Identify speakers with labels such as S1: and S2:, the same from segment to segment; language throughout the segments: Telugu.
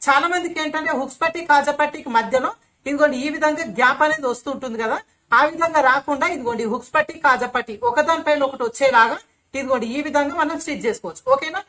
S1: చాలా మందికి ఏంటంటే హుక్స్ పట్టి కాజా పట్టికి మధ్యలో ఇదిగోండి ఈ విధంగా గ్యాప్ అనేది వస్తుంటుంది కదా ఆ విధంగా రాకుండా ఇదిగోండి హుక్స్ పట్టి కాజా పట్టి ఒకదానిపైన ఒకటి వచ్చేలాగా ఇదిగోండి ఈ విధంగా మనం స్టిచ్ చేసుకోవచ్చు ఓకేనా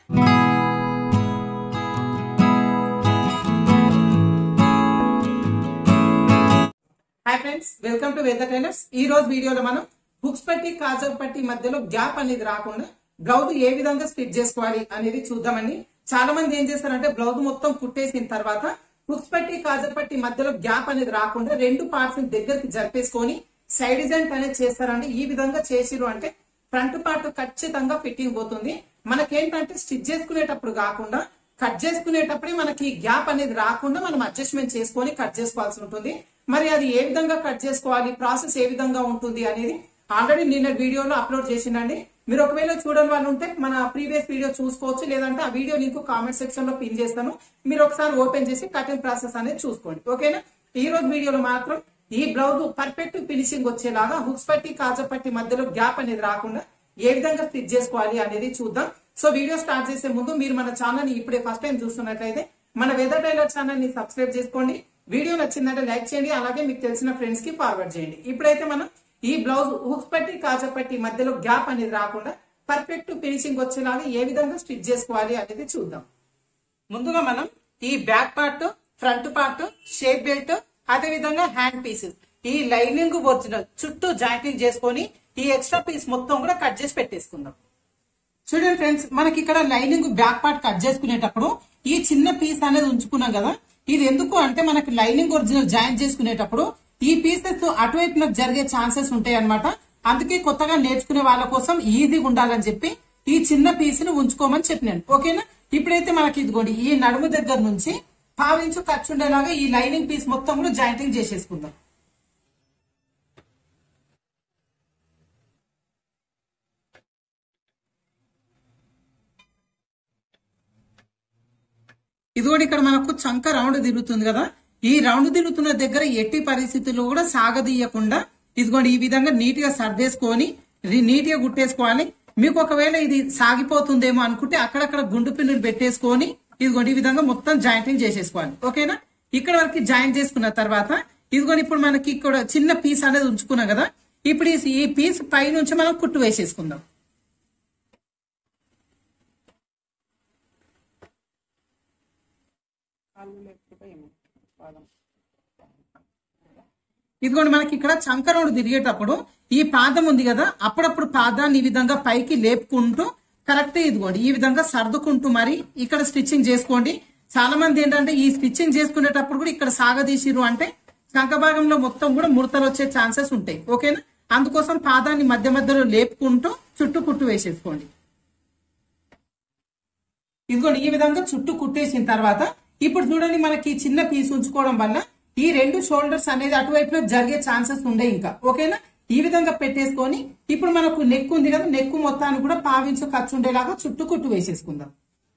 S1: hi friends welcome to Veda trainers ఈ రోజు వీడియోలో మనం హుక్స్ పట్టి కాజల్ పట్టి మధ్యలో గ్యాప్ అనేది రాకుండా బ్లౌజ్ ఏ విధంగా స్టిచ్ చేసుకోవాలి అనేది చూద్దామండి చాలా మంది ఏం చేస్తారంటే బ్లౌజ్ మొత్తం కుట్టేసిన తర్వాత హుక్స్ పట్టి కాజల్ పట్టి మధ్యలో గ్యాప్ అనేది రాకుండా రెండు పార్ట్స్ దగ్గరికి జరిపేసుకొని సైడ్ డిజైన్ అనేది చేస్తారండి ఈ విధంగా చేసిరు అంటే ఫ్రంట్ పార్ట్ ఖచ్చితంగా ఫిట్టింగ్ పోతుంది మనకేంటంటే స్టిచ్ చేసుకునేటప్పుడు కాకుండా కట్ చేసుకునేటప్పుడే మనకి గ్యాప్ అనేది రాకుండా మనం అడ్జస్ట్మెంట్ చేసుకొని కట్ చేసుకోవాల్సి ఉంటుంది మరి అది ఏ విధంగా కట్ చేసుకోవాలి ప్రాసెస్ ఏ విధంగా ఉంటుంది అనేది ఆల్రెడీ నిన్న వీడియోలో అప్లోడ్ చేసిండండి మీరు ఒకవేళ చూడని వాళ్ళు ఉంటే మన ప్రీవియస్ వీడియో చూసుకోవచ్చు లేదంటే ఆ వీడియో లింక్ కామెంట్ సెక్షన్ లో పిన్ చేస్తాను మీరు ఒకసారి ఓపెన్ చేసి కటింగ్ ప్రాసెస్ అనేది చూసుకోండి ఓకేనా ఈ రోజు వీడియోలో మాత్రం ఈ బ్లౌజ్ పర్ఫెక్ట్ ఫినిషింగ్ వచ్చేలాగా హుక్స్ పట్టి కాజా పట్టి మధ్యలో గ్యాప్ అనేది రాకుండా ఏ విధంగా స్టిచ్ చేసుకోవాలి అనేది చూద్దాం సో వీడియో స్టార్ట్ చేసే ముందు మీరు మన ఛానల్ ని ఇప్పుడే ఫస్ట్ టైం చూస్తున్నట్లయితే మన వెదర్ టైలర్ ఛానల్ ని సబ్స్క్రైబ్ చేసుకోండి వీడియో నచ్చిందంటే లైక్ చేయండి అలాగే మీకు తెలిసిన ఫ్రెండ్స్ కి ఫార్వర్డ్ చేయండి ఇప్పుడైతే మనం ఈ బ్లౌజ్ హుక్స్ పట్టి కాజా పట్టి మధ్యలో గ్యాప్ అనేది రాకుండా పర్ఫెక్ట్ ఫినిషింగ్ వచ్చేలాగా ఏ విధంగా స్టిచ్ చేసుకోవాలి అనేది చూద్దాం ముందుగా మనం ఈ back part front part shape belt అదే విధంగా హ్యాండ్ పీసెస్ ఈ లైనింగ్ ఒరిజినల్ చుట్టూ జాయింటింగ్ చేసుకొని ఈ ఎక్స్ట్రా పీస్ మొత్తం కూడా కట్ చేసి పెట్టేసుకుందాం చూడండి ఫ్రెండ్స్ మనకి ఇక్కడ లైనింగ్ బ్యాక్ పార్ట్ కట్ చేసుకునేటప్పుడు ఈ చిన్న పీస్ అనేది ఉంచుకున్నాం కదా ఇది ఎందుకు అంటే మనకి లైనింగ్ ఒరిజినల్ జాయిన్ చేసుకునేటప్పుడు ఈ పీసెస్ అటువైపున జరిగే ఛాన్సెస్ ఉంటాయి అనమాట అందుకే కొత్తగా నేర్చుకునే వాళ్ళ కోసం ఈజీగా ఉండాలని చెప్పి ఈ చిన్న పీస్ ని ఉంచుకోమని చెప్పినాను ఓకేనా ఇప్పుడైతే మనకి ఇదిగోండి ఈ నడుము దగ్గర నుంచి పావించు ఖర్చు ఉండేలాగా ఈ లైనింగ్ పీస్ మొత్తం కూడా జాయింటింగ్ చేసేసుకుందాం ఇది కూడా ఇక్కడ మనకు చంక రౌండ్ తిరుగుతుంది కదా ఈ రౌండ్ తిరుగుతున్న దగ్గర ఎట్టి పరిస్థితుల్లో కూడా సాగదీయకుండా ఇదిగోండి ఈ విధంగా నీట్ గా సర్దేసుకొని రి- నీట్ గా గుట్టేసుకోవాలి మీకు ఒకవేళ ఇది సాగిపోతుందేమో అనుకుంటే అక్కడక్కడ గుండు పిన్నులు పెట్టేసుకొని ఇదిగోండి ఈ విధంగా మొత్తం జాయింటింగ్ చేసేసుకోవాలి ఓకేనా ఇక్కడ వరకు జాయిన్ చేసుకున్న తర్వాత ఇదిగోండి ఇప్పుడు మనకి ఇక్కడ చిన్న పీస్ అనేది ఉంచుకున్నాం కదా ఇప్పుడు ఈ- ఈ పీస్ పై నుంచి మనం కుట్టు వేసేసుకుందాం ఇదిగోండి మనకి ఇక్కడ చంకరోడు తిరిగేటప్పుడు ఈ పాదం ఉంది కదా అప్పుడప్పుడు పాదాన్ని ఈ విధంగా పైకి లేపుకుంటూ కరెక్ట్ ఇదిగోండి ఈ విధంగా సర్దుకుంటూ మరి ఇక్కడ స్టిచ్చింగ్ చేసుకోండి చాలా మంది ఏంటంటే ఈ స్టిచ్చింగ్ చేసుకునేటప్పుడు కూడా ఇక్కడ సాగదీసిరు అంటే చంక భాగంలో మొత్తం కూడా ముడతలు వచ్చే ఛాన్సెస్ ఉంటాయి ఓకేనా అందుకోసం పాదాన్ని మధ్య మధ్యలో లేపుకుంటూ చుట్టూ కుట్టు వేసేసుకోండి ఇదిగోండి ఈ విధంగా చుట్టూ కుట్టేసిన తర్వాత ఇప్పుడు చూడండి మనకి ఈ చిన్న పీస్ ఉంచుకోవడం వల్ల ఈ రెండు షోల్డర్స్ అనేది అటువైపున జరిగే ఛాన్సెస్ ఉండే ఇంకా ఓకేనా ఈ విధంగా పెట్టేసుకొని ఇప్పుడు మనకు నెక్ ఉంది కదా నెక్ మొత్తాన్ని కూడా పావించు ఖర్చు ఉండేలాగా చుట్టూ కుట్టు వేసేసుకుందాం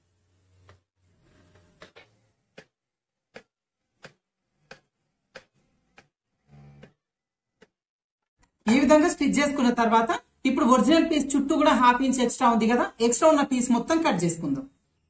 S1: ఈ విధంగా స్టిచ్ చేసుకున్న తర్వాత ఇప్పుడు ఒరిజినల్ పీస్ చుట్టూ కూడా హాఫ్ ఇంచ్ ఎక్స్ట్రా ఉంది కదా ఎక్స్ట్రా ఉన్న పీస్ మొత్తం కట్ చేసుకుందాం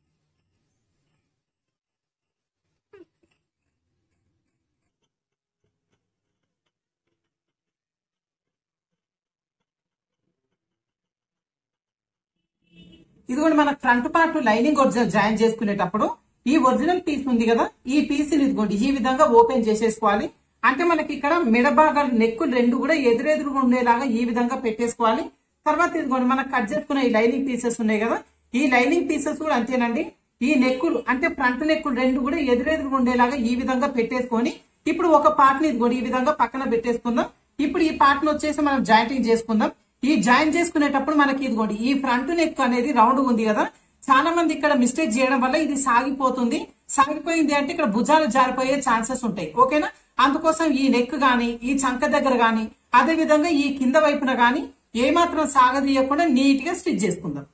S1: ఇదిగోండి మన front part lining original join చేసుకునేటప్పుడు ఈ ఒరిజినల్ పీస్ ఉంది కదా ఈ పీస్ ని ఇదిగోండి ఈ విధంగా ఓపెన్ చేసేసుకోవాలి అంటే మనకి ఇక్కడ మెడ భాగాలు నెక్కులు రెండు కూడా ఎదురెదురుగా ఉండేలాగా ఈ విధంగా పెట్టేసుకోవాలి తర్వాత ఇదిగోండి మనం కట్ చేసుకున్న ఈ లైనింగ్ పీసెస్ ఉన్నాయి కదా ఈ లైనింగ్ పీసెస్ కూడా అంతేనండి ఈ నెక్కులు అంటే ఫ్రంట్ నెక్కులు రెండు కూడా ఎదురెదురుగా ఉండేలాగా ఈ విధంగా పెట్టేసుకొని ఇప్పుడు ఒక పార్ట్ ని ఇదిగోండి ఈ విధంగా పక్కన పెట్టేసుకుందాం ఇప్పుడు ఈ పార్ట్ ని వచ్చేసి మనం జాయింటింగ్ చేసుకుందాం ఈ జాయిన్ చేసుకునేటప్పుడు మనకి ఇదిగోండి ఈ ఫ్రంట్ నెక్ అనేది రౌండ్ ఉంది కదా చాలా మంది ఇక్కడ మిస్టేక్ చేయడం వల్ల ఇది సాగిపోతుంది సాగిపోయింది అంటే ఇక్కడ భుజాలు జారిపోయే ఛాన్సెస్ ఉంటాయి ఓకేనా అందుకోసం ఈ నెక్ గాని ఈ చంక దగ్గర గాని అదే విధంగా ఈ కింద వైపున గాని ఏమాత్రం సాగదీయకుండా నీట్ గా స్టిచ్ చేసుకుందాం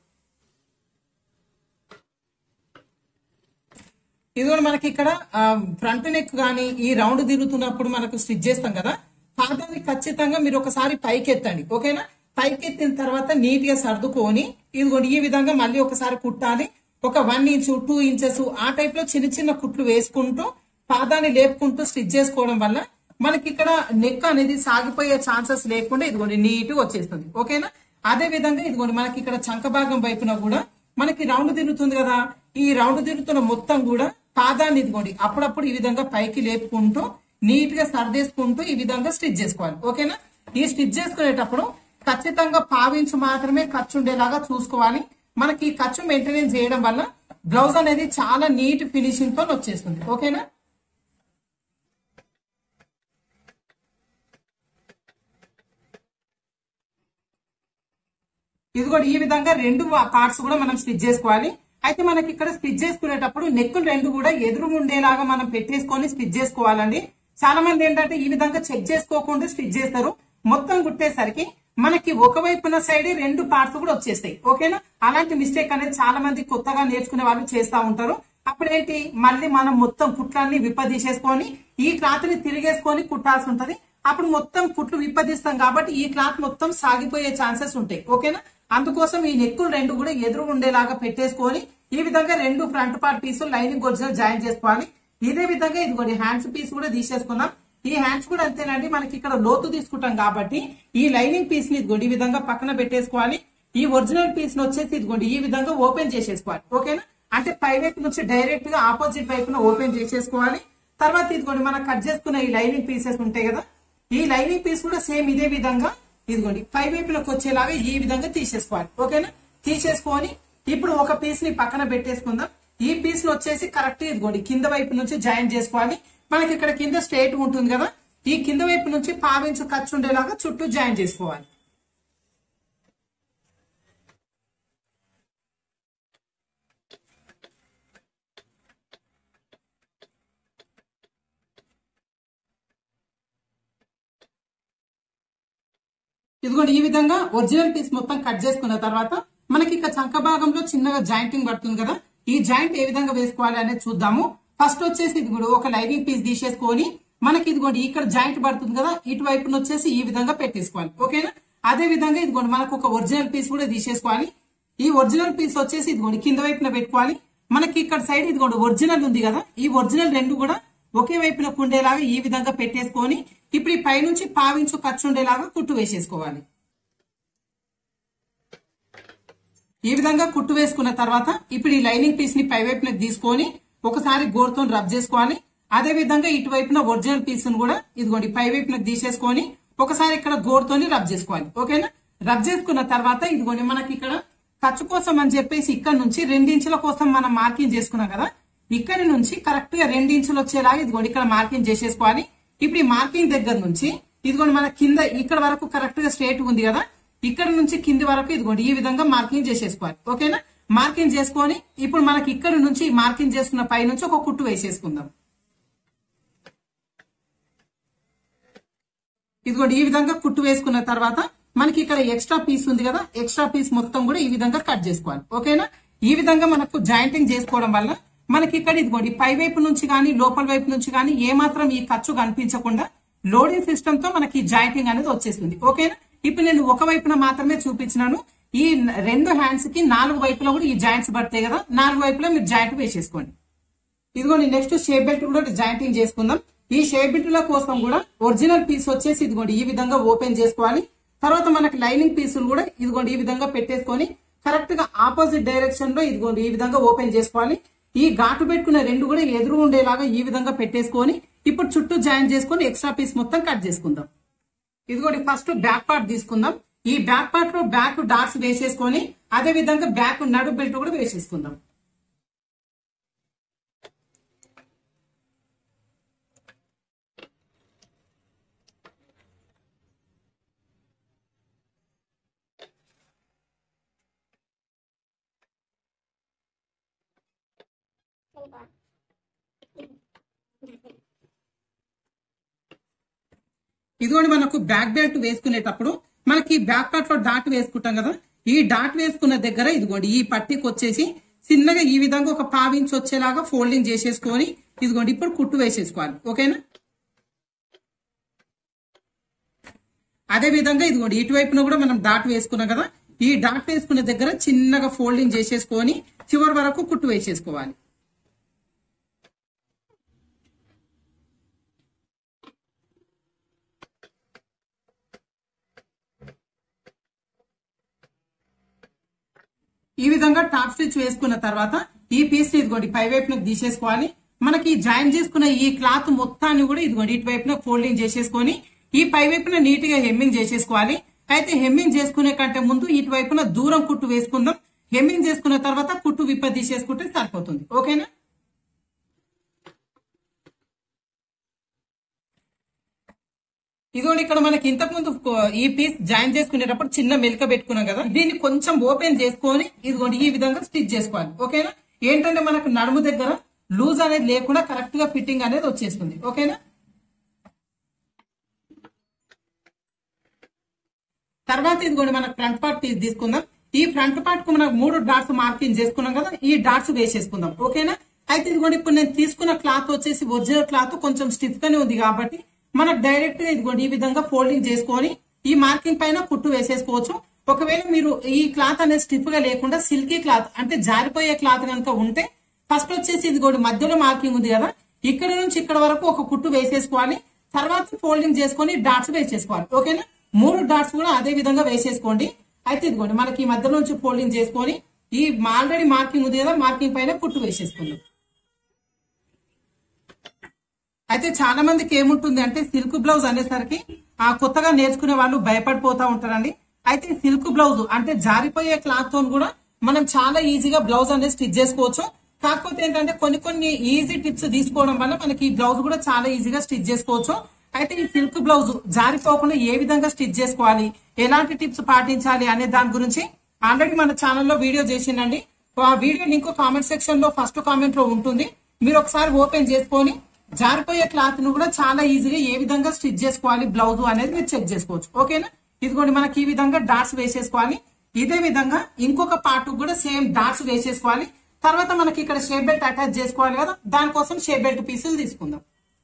S1: ఇది కూడా మనకి ఇక్కడ ఫ్రంట్ నెక్ గాని ఈ రౌండ్ తిరుగుతున్నప్పుడు మనకు స్టిచ్ చేస్తాం కదా పాదాన్ని ఖచ్చితంగా మీరు ఒకసారి పైకి ఎత్తండి ఓకేనా పైకి ఎత్తిన తర్వాత నీట్ గా సర్దుకొని ఇదిగోండి ఈ విధంగా మళ్ళీ ఒకసారి కుట్టాలి ఒక వన్ ఇంచ్ టూ ఇంచెస్ ఆ టైప్ లో చిన్న చిన్న కుట్లు వేసుకుంటూ పాదాన్ని లేపుకుంటూ స్టిచ్ చేసుకోవడం వల్ల మనకి ఇక్కడ నెక్ అనేది సాగిపోయే ఛాన్సెస్ లేకుండా ఇదిగోండి నీట్ వచ్చేస్తుంది ఓకేనా అదే విధంగా ఇదిగోండి మనకి ఇక్కడ చంక భాగం వైపున కూడా మనకి రౌండ్ తిరుగుతుంది కదా ఈ రౌండ్ తిరుగుతున్న మొత్తం కూడా పాదాన్ని ఇదిగోండి అప్పుడప్పుడు ఈ విధంగా పైకి లేపుకుంటూ నీట్ గా సర్దేసుకుంటూ ఈ విధంగా స్టిచ్ చేసుకోవాలి ఓకేనా ఈ స్టిచ్ చేసుకునేటప్పుడు ఖచ్చితంగా పావించు మాత్రమే ఖర్చు ఉండేలాగా చూసుకోవాలి మనకి ఈ ఖర్చు మెయింటెనెన్స్ చేయడం వల్ల బ్లౌజ్ అనేది చాలా నీట్ ఫినిషింగ్ తో వచ్చేస్తుంది ఓకేనా ఇది కూడా ఈ విధంగా రెండు పార్ట్స్ కూడా మనం స్టిచ్ చేసుకోవాలి అయితే మనకి ఇక్కడ స్టిచ్ చేసుకునేటప్పుడు నెక్కులు రెండు కూడా ఎదురు ఉండేలాగా మనం పెట్టేసుకొని స్టిచ్ చేసుకోవాలండి చాలా మంది ఏంటంటే ఈ విధంగా చెక్ చేసుకోకుండా స్టిచ్ చేస్తారు మొత్తం కుట్టేసరికి మనకి ఒకవైపున సైడ్ రెండు పార్ట్స్ కూడా వచ్చేస్తాయి ఓకేనా అలాంటి మిస్టేక్ అనేది చాలా మంది కొత్తగా నేర్చుకునే వాళ్ళు చేస్తా ఉంటారు అప్పుడేంటి మళ్ళీ మనం మొత్తం కుట్లన్నీ విప్పదీసేసుకొని ఈ క్లాత్ ని తిరిగేసుకొని కుట్టాల్సి ఉంటది అప్పుడు మొత్తం కుట్లు విప్పదీస్తాం కాబట్టి ఈ క్లాత్ మొత్తం సాగిపోయే ఛాన్సెస్ ఉంటాయి ఓకేనా అందుకోసం ఈ నెక్కులు రెండు కూడా ఎదురు ఉండేలాగా పెట్టేసుకొని ఈ విధంగా రెండు front part piece lining original join చేసుకోవాలి ఇదే విధంగా ఇదిగోండి హ్యాండ్స్ పీస్ కూడా తీసేసుకుందాం ఈ హ్యాండ్స్ కూడా అంతేనండి మనకి ఇక్కడ లోతు తీసుకుంటాం కాబట్టి ఈ లైనింగ్ పీస్ ని ఇదిగోండి ఈ విధంగా పక్కన పెట్టేసుకోవాలి ఈ ఒరిజినల్ పీస్ ని వచ్చేసి ఇదిగోండి ఈ విధంగా ఓపెన్ చేసేసుకోవాలి ఓకేనా అంటే పై వైపు నుంచి డైరెక్ట్ గా ఆపోజిట్ వైపున ఓపెన్ చేసేసుకోవాలి తర్వాత ఇదిగోండి మనం కట్ చేసుకున్న ఈ లైనింగ్ పీసెస్ ఉంటాయి కదా ఈ లైనింగ్ పీస్ కూడా సేమ్ ఇదే విధంగా ఇదిగోండి పై వైపులకు వచ్చేలాగా ఈ విధంగా తీసేసుకోవాలి ఓకేనా తీసేసుకొని ఇప్పుడు ఒక పీస్ ని పక్కన పెట్టేసుకుందాం ఈ పీస్ ని వచ్చేసి కరెక్ట్ ఇదిగోండి కింద వైపు నుంచి జాయిన్ చేసుకోవాలి మనకి ఇక్కడ కింద స్ట్రేట్ ఉంటుంది కదా ఈ కింద వైపు నుంచి పావించు ఖర్చు ఉండేలాగా చుట్టూ జాయిన్ చేసుకోవాలి ఇదిగోండి ఈ విధంగా ఒరిజినల్ పీస్ మొత్తం కట్ చేసుకున్న తర్వాత మనకి ఇక చంక భాగంలో చిన్నగా జాయింటింగ్ పడుతుంది కదా ఈ జాయింట్ ఏ విధంగా వేసుకోవాలి అనేది చూద్దాము ఫస్ట్ వచ్చేసి ఇదిగోండి ఒక లైనింగ్ పీస్ తీసేసుకొని మనకి ఇదిగోండి ఇక్కడ జాయింట్ పడుతుంది కదా ఇటువైపున వచ్చేసి ఈ విధంగా పెట్టేసుకోవాలి ఓకేనా అదే విధంగా ఇదిగోండి మనకు ఒక ఒరిజినల్ పీస్ కూడా తీసేసుకోవాలి ఈ ఒరిజినల్ పీస్ వచ్చేసి ఇదిగోండి కింద వైపున పెట్టుకోవాలి మనకి ఇక్కడ సైడ్ ఇదిగోండి ఒరిజినల్ ఉంది కదా ఈ ఒరిజినల్ రెండు కూడా ఒకే వైపున కుండేలాగా ఈ విధంగా పెట్టేసుకొని ఇప్పుడు ఈ పైనుంచి పావించు ఖర్చు ఉండేలాగా కుట్టు వేసేసుకోవాలి ఈ విధంగా కుట్టు వేసుకున్న తర్వాత ఇప్పుడు ఈ లైనింగ్ పీస్ ని పై వైపున తీసుకొని ఒకసారి గోరుతో రబ్ చేసుకోవాలి అదే విధంగా ఇటువైపున ఒరిజినల్ పీస్ ను కూడా ఇదిగోండి పై వైపున తీసేసుకొని ఒకసారి ఇక్కడ గోరుతోని రబ్ చేసుకోవాలి ఓకేనా రబ్ చేసుకున్న తర్వాత ఇదిగోండి మనకి ఇక్కడ ఖర్చు కోసం అని చెప్పేసి ఇక్కడ నుంచి రెండించుల కోసం మనం మార్కింగ్ చేసుకున్నాం కదా ఇక్కడి నుంచి కరెక్ట్ గా రెండించులు వచ్చేలాగా ఇదిగోండి ఇక్కడ మార్కింగ్ చేసేసుకోవాలి ఇప్పుడు ఈ మార్కింగ్ దగ్గర నుంచి ఇదిగోండి మన కింద ఇక్కడ వరకు కరెక్ట్ గా స్ట్రేట్ ఉంది కదా ఇక్కడ నుంచి కింది వరకు ఇదిగోండి ఈ విధంగా మార్కింగ్ చేసేసుకోవాలి ఓకేనా మార్కింగ్ చేసుకొని ఇప్పుడు మనకి ఇక్కడ నుంచి మార్కింగ్ చేసుకున్న పై నుంచి ఒక కుట్టు వేసేసుకుందాం ఇదిగోండి ఈ విధంగా కుట్టు వేసుకున్న తర్వాత మనకి ఇక్కడ ఎక్స్ట్రా పీస్ ఉంది కదా ఎక్స్ట్రా పీస్ మొత్తం కూడా ఈ విధంగా కట్ చేసుకోవాలి ఓకేనా ఈ విధంగా మనకు జాయింటింగ్ చేసుకోవడం వల్ల మనకి ఇక్కడ ఇదిగోండి పై వైపు నుంచి కానీ లోపల వైపు నుంచి కానీ ఏ మాత్రం ఈ ఖర్చు కనిపించకుండా లోడింగ్ సిస్టమ్ తో మనకి జాయింటింగ్ అనేది వచ్చేస్తుంది ఓకేనా ఇప్పుడు నేను ఒక వైపున మాత్రమే చూపించినాను ఈ రెండు హ్యాండ్స్ కి నాలుగు వైపులా కూడా ఈ జాయింట్స్ పడతాయి కదా నాలుగు వైపులా మీరు జాయింట్ వేసేసుకోండి ఇదిగోండి నెక్స్ట్ షేప్ బెల్ట్ కూడా జాయింటింగ్ చేసుకుందాం ఈ షేప్ బెల్ట్ల కోసం కూడా ఒరిజినల్ పీస్ వచ్చేసి ఇదిగోండి ఈ విధంగా ఓపెన్ చేసుకోవాలి తర్వాత మనకి లైనింగ్ పీసులు కూడా ఇదిగోండి ఈ విధంగా పెట్టేసుకొని కరెక్ట్ గా ఆపోజిట్ డైరెక్షన్ లో ఇదిగోండి ఈ విధంగా ఓపెన్ చేసుకోవాలి ఈ ఘాటు పెట్టుకున్న రెండు కూడా ఎదురు ఉండేలాగా ఈ విధంగా పెట్టేసుకొని ఇప్పుడు చుట్టూ జాయిన్ చేసుకొని ఎక్స్ట్రా పీస్ మొత్తం కట్ చేసుకుందాం ఇదిగోండి ఫస్ట్ బ్యాక్ పార్ట్ తీసుకుందాం ఈ బ్యాక్ పార్ట్ లో బ్యాక్ డాట్స్ వేసేసుకొని అదే విధంగా బ్యాక్ నడు బెల్ట్ కూడా వేసేసుకుందాం ఇదిగోండి మనకు బ్యాక్ బెల్ట్ వేసుకునేటప్పుడు మనకి బ్యాక్ పార్ట్ లో డాట్ వేసుకుంటాం కదా ఈ డాట్ వేసుకున్న దగ్గర ఇదిగోండి ఈ పట్టీకి వచ్చేసి చిన్నగా ఈ విధంగా ఒక పావించి వచ్చేలాగా ఫోల్డింగ్ చేసేసుకొని ఇదిగోండి ఇప్పుడు కుట్టు వేసేసుకోవాలి ఓకేనా అదే విధంగా ఇదిగోండి ఇటువైపున కూడా మనం డాట్ వేసుకున్నాం కదా ఈ డాట్ వేసుకునే దగ్గర చిన్నగా ఫోల్డింగ్ చేసేసుకొని చివరి వరకు కుట్టు వేసేసుకోవాలి ఈ విధంగా టాప్ స్టిచ్ వేసుకున్న తర్వాత ఈ పీస్ ని ఇదిగోండి పై వైపున తీసేసుకోవాలి మనకి జాయిన్ చేసుకున్న ఈ క్లాత్ మొత్తాన్ని కూడా ఇదిగోండి ఇటు వైపున ఫోల్డింగ్ చేసేసుకొని ఈ పై వైపున నీట్ గా హెమ్మింగ్ చేసేసుకోవాలి అయితే హెమ్మింగ్ చేసుకునే కంటే ముందు ఇటు వైపున దూరం కుట్టు వేసుకుందాం హెమ్మింగ్ చేసుకున్న తర్వాత కుట్టు విప్ప తీసేసుకుంటే సరిపోతుంది ఓకేనా ఇదిగోండి ఇక్కడ మనకి ఇంతకు ముందు ఈ పీస్ జాయిన్ చేసుకునేటప్పుడు చిన్న మెలిక పెట్టుకున్నాం కదా దీన్ని కొంచెం ఓపెన్ చేసుకొని ఇదిగోండి ఈ విధంగా స్టిచ్ చేసుకోవాలి ఓకేనా ఏంటంటే మనకు నడుము దగ్గర లూజ్ అనేది లేకుండా కరెక్ట్ గా ఫిట్టింగ్ అనేది వచ్చేస్తుంది ఓకేనా తర్వాత ఇదిగోండి మనకు ఫ్రంట్ పార్ట్ పీస్ తీసుకుందాం ఈ ఫ్రంట్ పార్ట్ కు మనం మూడు డాట్స్ మార్కింగ్ చేసుకున్నాం కదా ఈ డాట్స్ వేసేసుకుందాం ఓకేనా అయితే ఇదిగోండి ఇప్పుడు నేను తీసుకున్న క్లాత్ వచ్చేసి ఒరిజినల్ క్లాత్ కొంచెం స్టిఫ్ గానే ఉంది కాబట్టి మనకు డైరెక్ట్ గా ఇదిగోండి ఈ విధంగా ఫోల్డింగ్ చేసుకొని ఈ మార్కింగ్ పైన కుట్టు వేసేసుకోవచ్చు ఒకవేళ మీరు ఈ క్లాత్ అనేది స్టిఫ్ గా లేకుండా సిల్కీ క్లాత్ అంటే జారిపోయే క్లాత్ కనుక ఉంటే ఫస్ట్ వచ్చేసి ఇదిగోండి మధ్యలో మార్కింగ్ ఉంది కదా ఇక్కడ నుంచి ఇక్కడ వరకు ఒక కుట్టు వేసేసుకోవాలి తర్వాత ఫోల్డింగ్ చేసుకొని డాట్స్ వేసేసుకోవాలి ఓకేనా మూడు డాట్స్ కూడా అదే విధంగా వేసేసుకోండి అయితే ఇదిగోండి మనకి ఈ మధ్య నుంచి ఫోల్డింగ్ చేసుకొని ఈ ఆల్రెడీ మార్కింగ్ ఉంది కదా మార్కింగ్ పైన కుట్టు వేసేసుకుందాం అయితే చాలా మందికి ఏముంటుంది అంటే సిల్క్ బ్లౌజ్ అనేసరికి ఆ కొత్తగా నేర్చుకునే వాళ్ళు భయపడిపోతా ఉంటారండి అయితే సిల్క్ బ్లౌజ్ అంటే జారిపోయే క్లాత్ తో కూడా మనం చాలా ఈజీగా బ్లౌజ్ అనేది స్టిచ్ చేసుకోవచ్చు కాకపోతే ఏంటంటే కొన్ని కొన్ని ఈజీ టిప్స్ తీసుకోవడం వల్ల మనకి ఈ బ్లౌజ్ కూడా చాలా ఈజీగా స్టిచ్ చేసుకోవచ్చు అయితే ఈ సిల్క్ బ్లౌజ్ జారిపోకుండా ఏ విధంగా స్టిచ్ చేసుకోవాలి ఎలాంటి టిప్స్ పాటించాలి అనే దాని గురించి ఆల్రెడీ మన ఛానల్లో వీడియో చేసిందండి ఆ వీడియో లింక్ కామెంట్ సెక్షన్ లో ఫస్ట్ కామెంట్ లో ఉంటుంది మీరు ఒకసారి ఓపెన్ చేసుకొని జారిపోయే క్లాత్ ను కూడా చాలా ఈజీగా ఏ విధంగా స్టిచ్ చేసుకోవాలి బ్లౌజ్ అనేది మీరు చెక్ చేసుకోవచ్చు ఓకేనా ఇదిగోండి మనకి ఈ విధంగా డాట్స్ వేసేసుకోవాలి ఇదే విధంగా ఇంకొక పార్ట్ కూడా సేమ్ డాట్స్ వేసేసుకోవాలి తర్వాత మనకి ఇక్కడ షేప్ బెల్ట్ అటాచ్ చేసుకోవాలి కదా దానికోసం షేప్ బెల్ట్ పీసులు తీసుకుందాం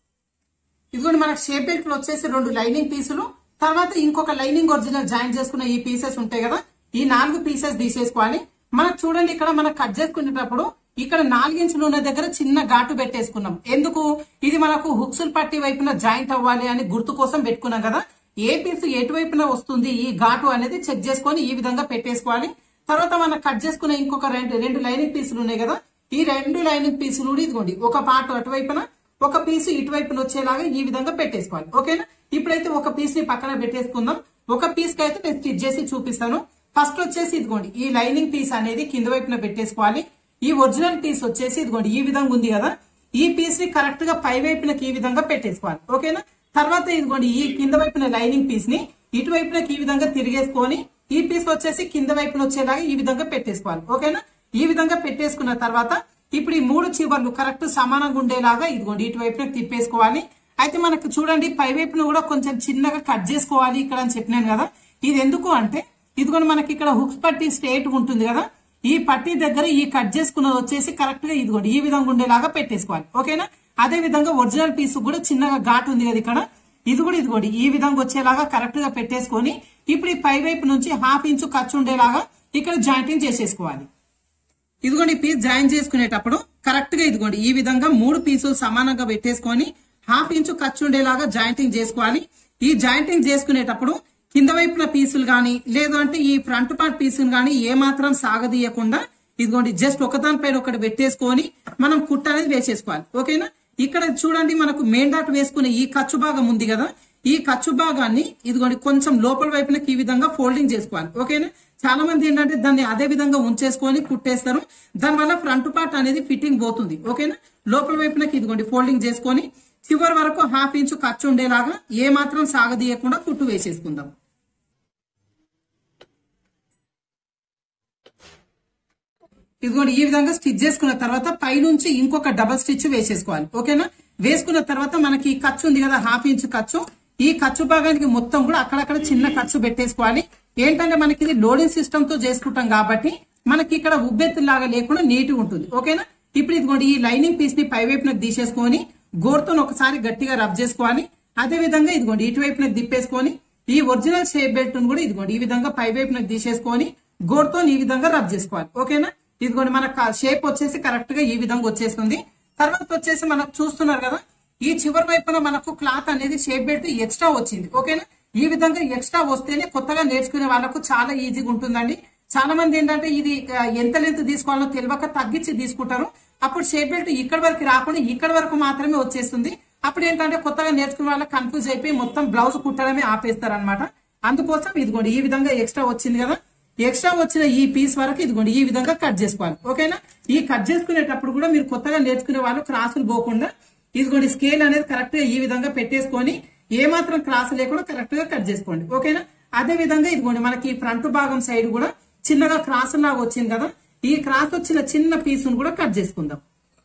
S1: ఇదిగోండి మనకి షేప్ బెల్ట్ వచ్చేసి రెండు లైనింగ్ పీసులు తర్వాత ఇంకొక లైనింగ్ ఒరిజినల్ జాయిన్ చేసుకున్న ఈ పీసెస్ ఉంటాయి కదా ఈ నాలుగు పీసెస్ తీసేసుకోవాలి మనకు చూడండి ఇక్కడ మనం కట్ చేసుకునేటప్పుడు ఇక్కడ నాలుగించులు ఉన్న దగ్గర చిన్న ఘాటు పెట్టేసుకున్నాం ఎందుకు ఇది మనకు హుక్సులు పట్టి వైపున జాయింట్ అవ్వాలి అని గుర్తు కోసం పెట్టుకున్నాం కదా ఏ పీస్ ఎటువైపున వస్తుంది ఈ ఘాటు అనేది చెక్ చేసుకొని ఈ విధంగా పెట్టేసుకోవాలి తర్వాత మనం కట్ చేసుకున్న ఇంకొక రెండు రెండు లైనింగ్ పీసులు ఉన్నాయి కదా ఈ రెండు లైనింగ్ పీసులు కూడా ఇదిగోండి ఒక పార్ట్ అటువైపున ఒక పీసు ఇటువైపున వచ్చేలాగా ఈ విధంగా పెట్టేసుకోవాలి ఓకేనా ఇప్పుడైతే ఒక పీస్ ని పక్కన పెట్టేసుకుందాం ఒక పీస్ కి అయితే నేను స్టిచ్ చేసి చూపిస్తాను ఫస్ట్ వచ్చేసి ఇదిగోండి ఈ లైనింగ్ పీస్ అనేది కింద వైపున పెట్టేసుకోవాలి ఈ ఒరిజినల్ పీస్ వచ్చేసి ఇదిగోండి ఈ విధంగా ఉంది కదా ఈ పీస్ ని కరెక్ట్ గా పై వైపునకి ఈ విధంగా పెట్టేసుకోవాలి ఓకేనా తర్వాత ఇదిగోండి ఈ కింద వైపున లైనింగ్ పీస్ ని ఇటువైపునకి ఈ విధంగా తిరిగేసుకొని ఈ పీస్ వచ్చేసి కింద వైపున వచ్చేలాగా ఈ విధంగా పెట్టేసుకోవాలి ఓకేనా ఈ విధంగా పెట్టేసుకున్న తర్వాత ఇప్పుడు ఈ మూడు చివర్లు కరెక్ట్ సమానంగా ఉండేలాగా ఇదిగోండి ఇటువైపున తిప్పేసుకోవాలి అయితే మనకు చూడండి పై వైపున కూడా కొంచెం చిన్నగా కట్ చేసుకోవాలి ఇక్కడ అని చెప్పినాను కదా ఇది ఎందుకు అంటే ఇదిగోండి మనకి ఇక్కడ హుక్స్ పట్టి స్ట్రేట్ ఉంటుంది కదా ఈ పట్టి దగ్గర ఈ కట్ చేసుకున్నది వచ్చేసి కరెక్ట్ గా ఇదిగోండి ఈ విధంగా ఉండేలాగా పెట్టేసుకోవాలి ఓకేనా అదే విధంగా ఒరిజినల్ పీస్ కూడా చిన్నగా ఘాటు ఉంది కదా ఇక్కడ ఇది కూడా ఇదిగోండి ఈ విధంగా వచ్చేలాగా కరెక్ట్ గా పెట్టేసుకొని ఇప్పుడు ఈ పై వైపు నుంచి హాఫ్ ఇంచు ఖర్చు ఉండేలాగా ఇక్కడ జాయింటింగ్ చేసేసుకోవాలి ఇదిగోండి ఈ పీస్ జాయిన్ చేసుకునేటప్పుడు కరెక్ట్ గా ఇదిగోండి ఈ విధంగా మూడు పీసులు సమానంగా పెట్టేసుకొని హాఫ్ ఇంచు ఖర్చు ఉండేలాగా జాయింటింగ్ చేసుకోవాలి ఈ జాయింటింగ్ చేసుకునేటప్పుడు కింద వైపున పీసులు గాని లేదు అంటే ఈ ఫ్రంట్ పార్ట్ పీసులు గాని ఏ మాత్రం సాగదీయకుండా ఇదిగోండి జస్ట్ ఒకదానిపైన ఒకటి పెట్టేసుకొని మనం కుట్ట అనేది వేసేసుకోవాలి ఓకేనా ఇక్కడ చూడండి మనకు మెయిన్ డాట్ వేసుకునే ఈ ఖర్చు భాగం ఉంది కదా ఈ ఖర్చు భాగాన్ని ఇదిగోండి కొంచెం లోపల వైపునకి ఈ విధంగా ఫోల్డింగ్ చేసుకోవాలి ఓకేనా చాలా మంది ఏంటంటే దాన్ని అదే విధంగా ఉంచేసుకొని కుట్టేస్తారు దానివల్ల ఫ్రంట్ పార్ట్ అనేది ఫిట్టింగ్ పోతుంది ఓకేనా లోపల వైపునకి ఇదిగోండి ఫోల్డింగ్ చేసుకొని చివరి వరకు హాఫ్ ఇంచు ఖర్చు ఉండేలాగా ఏ మాత్రం సాగదీయకుండా కుట్టు వేసేసుకుందాం ఇదిగోండి ఈ విధంగా స్టిచ్ చేసుకున్న తర్వాత పైనుంచి ఇంకొక డబల్ స్టిచ్ వేసేసుకోవాలి ఓకేనా వేసుకున్న తర్వాత మనకి ఈ ఖర్చు ఉంది కదా హాఫ్ ఇంచ్ ఖర్చు ఈ ఖర్చు భాగానికి మొత్తం కూడా అక్కడక్కడ చిన్న ఖర్చు పెట్టేసుకోవాలి ఏంటంటే మనకి ఇది లోడింగ్ సిస్టమ్ తో చేసుకుంటాం కాబట్టి మనకి ఇక్కడ ఉబ్బెత్తులాగా లేకుండా నీట్ ఉంటుంది ఓకేనా ఇప్పుడు ఇదిగోండి ఈ లైనింగ్ పీస్ ని పై వైపునకు తీసేసుకొని గోరుతో ఒకసారి గట్టిగా రబ్ చేసుకోవాలి అదే విధంగా ఇదిగోండి ఇటువైపునకు దిప్పేసుకొని ఈ ఒరిజినల్ షేప్ బెల్ట్ కూడా ఇదిగోండి ఈ విధంగా పై వైపునకు తీసేసుకొని గోడుతో ఈ విధంగా రబ్ చేసుకోవాలి ఓకేనా ఇదిగోండి మన షేప్ వచ్చేసి కరెక్ట్ గా ఈ విధంగా వచ్చేస్తుంది తర్వాత వచ్చేసి మనం చూస్తున్నారు కదా ఈ చివరి వైపున మనకు క్లాత్ అనేది షేప్ బెల్ట్ ఎక్స్ట్రా వచ్చింది ఓకేనా ఈ విధంగా ఎక్స్ట్రా వస్తేనే కొత్తగా నేర్చుకునే వాళ్ళకు చాలా ఈజీగా ఉంటుందండి చాలా మంది ఏంటంటే ఇది ఆ, ఎంత లెంత్ తీసుకోవాలో తెలియక తగ్గించి తీసుకుంటారు అప్పుడు షేప్ బెల్ట్ ఇక్కడ వరకు రాకుండా ఇక్కడ వరకు మాత్రమే వచ్చేస్తుంది అప్పుడు ఏంటంటే కొత్తగా నేర్చుకునే వాళ్ళకి కన్ఫ్యూజ్ అయిపోయి మొత్తం బ్లౌజ్ కుట్టడమే ఆపేస్తారు అనమాట అందుకోసం ఇదిగోండి ఈ విధంగా ఎక్స్ట్రా వచ్చింది కదా ఎక్స్ట్రా వచ్చిన ఈ పీస్ వరకు ఇదిగోండి ఈ విధంగా కట్ చేసుకోవాలి ఓకేనా ఈ కట్ చేసుకునేటప్పుడు కూడా మీరు కొత్తగా నేర్చుకునే వాళ్ళు క్రాసులు పోకుండా ఇదిగోండి స్కేల్ అనేది కరెక్ట్ గా ఈ విధంగా పెట్టేసుకొని ఏ మాత్రం క్రాస్ లేకుండా కరెక్ట్ గా కట్ చేసుకోండి ఓకేనా అదే విధంగా ఇదిగోండి మనకి ఫ్రంట్ భాగం సైడ్ కూడా చిన్నగా క్రాస్ లాగా వచ్చింది కదా ఈ క్రాస్ వచ్చిన చిన్న పీస్ కూడా కట్ చేసుకుందాం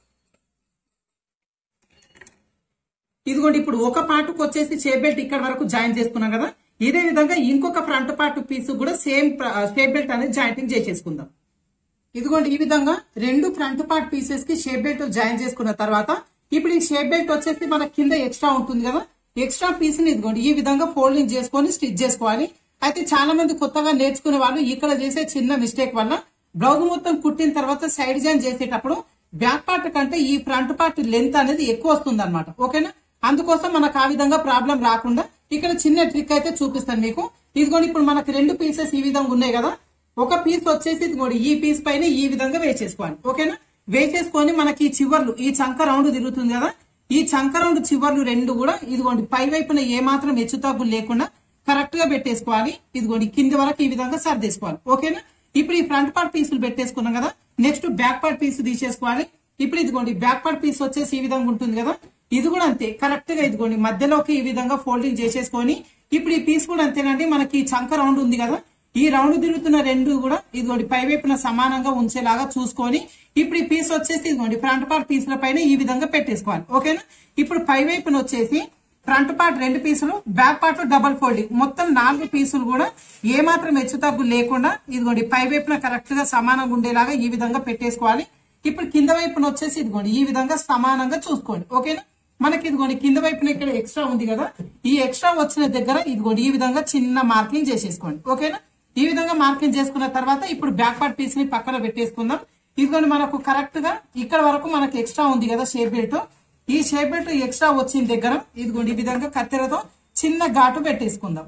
S1: ఇదిగోండి ఇప్పుడు ఒక పార్ట్కి వచ్చేసి షేప్ బెల్ట్ ఇక్కడ వరకు జాయిన్ చేసుకున్నాం కదా ఇదే విధంగా ఇంకొక ఫ్రంట్ పార్ట్ పీస్ కూడా సేమ్ షేప్ బెల్ట్ అనేది జాయింటింగ్ చేసేసుకుందాం ఇదిగోండి ఈ విధంగా రెండు ఫ్రంట్ పార్ట్ పీసెస్ కి షేప్ బెల్ట్ జాయిన్ చేసుకున్న తర్వాత ఇప్పుడు ఈ షేప్ బెల్ట్ వచ్చేసి మన కింద ఎక్స్ట్రా ఉంటుంది కదా ఎక్స్ట్రా పీస్ ని ఇదిగోండి ఈ విధంగా ఫోల్డింగ్ చేసుకొని స్టిచ్ చేసుకోవాలి అయితే చాలా మంది కొత్తగా నేర్చుకునే వాళ్ళు ఇక్కడ చేసే చిన్న మిస్టేక్ వల్ల బ్లౌజ్ మొత్తం కుట్టిన తర్వాత సైడ్ జాయిన్ చేసేటప్పుడు బ్యాక్ పార్ట్ కంటే ఈ ఫ్రంట్ పార్ట్ లెంత్ అనేది ఎక్కువ వస్తుంది అనమాట ఓకేనా అందుకోసం మనకు ఆ విధంగా ప్రాబ్లం రాకుండా ఇక్కడ చిన్న ట్రిక్ అయితే చూపిస్తాను మీకు ఇదిగోండి ఇప్పుడు మనకి రెండు పీసెస్ ఈ విధంగా ఉన్నాయి కదా ఒక పీస్ వచ్చేసి ఇదిగోండి ఈ పీస్ పైన ఈ విధంగా వేసేసుకోవాలి ఓకేనా వేసేసుకొని మనకి ఈ చివర్లు ఈ చంక రౌండ్ తిరుగుతుంది కదా ఈ చంక రౌండ్ చివర్లు రెండు కూడా ఇదిగోండి పై వైపున ఏ మాత్రం హెచ్చు తగ్గులు లేకుండా కరెక్ట్ గా పెట్టేసుకోవాలి ఇదిగోండి కింది వరకు ఈ విధంగా సర్దేసుకోవాలి ఓకేనా ఇప్పుడు ఈ ఫ్రంట్ పార్ట్ పీసులు పెట్టేసుకున్నాం కదా నెక్స్ట్ బ్యాక్ పార్ట్ పీస్ తీసేసుకోవాలి ఇప్పుడు ఇదిగోండి బ్యాక్ పార్ట్ పీస్ వచ్చేసి ఈ విధంగా ఉంటుంది కదా ఇది కూడా అంతే కరెక్ట్ గా ఇదిగోండి మధ్యలోకి ఈ విధంగా ఫోల్డింగ్ చేసేసుకొని ఇప్పుడు ఈ పీస్ కూడా అంతేనండి మనకి ఈ చంక రౌండ్ ఉంది కదా ఈ రౌండ్ తిరుగుతున్న రెండు కూడా ఇదిగోండి పై వైపున సమానంగా ఉంచేలాగా చూసుకొని ఇప్పుడు ఈ పీస్ వచ్చేసి ఇదిగోండి ఫ్రంట్ పార్ట్ పీసుల పైన ఈ విధంగా పెట్టేసుకోవాలి ఓకేనా ఇప్పుడు పై వైపున వచ్చేసి ఫ్రంట్ పార్ట్ రెండు పీసులు బ్యాక్ పార్ట్ డబల్ ఫోల్డింగ్ మొత్తం నాలుగు పీసులు కూడా ఏ మాత్రం హెచ్చు తగ్గు లేకుండా ఇదిగోండి పై వైపున కరెక్ట్ గా సమానంగా ఉండేలాగా ఈ విధంగా పెట్టేసుకోవాలి ఇప్పుడు కింద వైపున వచ్చేసి ఇదిగోండి ఈ విధంగా సమానంగా చూసుకోండి ఓకేనా మనకి ఇదిగోండి కింద వైపున ఇక్కడ ఎక్స్ట్రా ఉంది కదా ఈ ఎక్స్ట్రా వచ్చిన దగ్గర ఇదిగోండి ఈ విధంగా చిన్న మార్కింగ్ చేసేసుకోండి ఓకేనా ఈ విధంగా మార్కింగ్ చేసుకున్న తర్వాత ఇప్పుడు బ్యాక్ పార్ట్ పీస్ ని పక్కన పెట్టేసుకుందాం ఇదిగోండి మనకు కరెక్ట్ గా ఇక్కడ వరకు మనకి ఎక్స్ట్రా ఉంది కదా షేప్ బెల్ట్ ఈ షేప్ బెల్ట్ ఎక్స్ట్రా వచ్చిన దగ్గర ఇదిగోండి ఈ విధంగా కత్తెరతో చిన్న ఘాటు పెట్టేసుకుందాం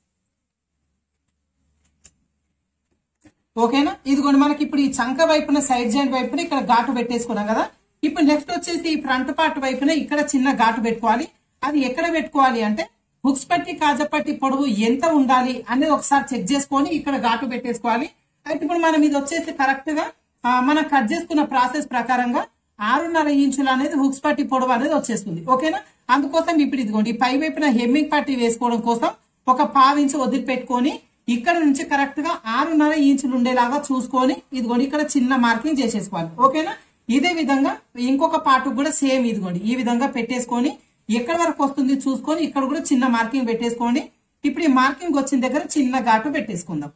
S1: ఓకేనా ఇదిగోండి మనకి ఇప్పుడు ఈ చంక వైపున సైడ్ జాయింట్ వైపున ఇక్కడ ఘాటు పెట్టేసుకున్నాం కదా ఇప్పుడు నెక్స్ట్ వచ్చేసి ఈ ఫ్రంట్ పార్ట్ వైపున ఇక్కడ చిన్న ఘాటు పెట్టుకోవాలి అది ఎక్కడ పెట్టుకోవాలి అంటే హుక్స్ పట్టి కాజపట్టి పొడవు ఎంత ఉండాలి అనేది ఒకసారి చెక్ చేసుకొని ఇక్కడ ఘాటు పెట్టేసుకోవాలి అయితే ఇప్పుడు మనం ఇది వచ్చేసి కరెక్ట్ గా ఆ, మనం కట్ చేసుకున్న ప్రాసెస్ ప్రకారంగా ఆరున్నర ఇంచులు అనేది హుక్స్ పట్టి పొడవు అనేది వచ్చేస్తుంది ఓకేనా అందుకోసం ఇప్పుడు ఇదిగోండి ఈ పై వైపున హెమ్మింగ్ పట్టి వేసుకోవడం కోసం ఒక పావు ఇంచు వదిలిపెట్టుకొని ఇక్కడ నుంచి కరెక్ట్ గా ఆరున్నర ఇంచులు ఉండేలాగా చూసుకొని ఇదిగోండి ఇక్కడ చిన్న మార్కింగ్ చేసేసుకోవాలి ఓకేనా ఇదే విధంగా ఇంకొక పార్ట్ కూడా సేమ్ ఇదిగోండి ఈ విధంగా పెట్టేసుకొని ఎక్కడి వరకు వస్తుంది చూసుకొని ఇక్కడ కూడా చిన్న మార్కింగ్ పెట్టేసుకోండి ఇప్పుడు ఈ మార్కింగ్ వచ్చిన దగ్గర చిన్న ఘాటు పెట్టేసుకుందాం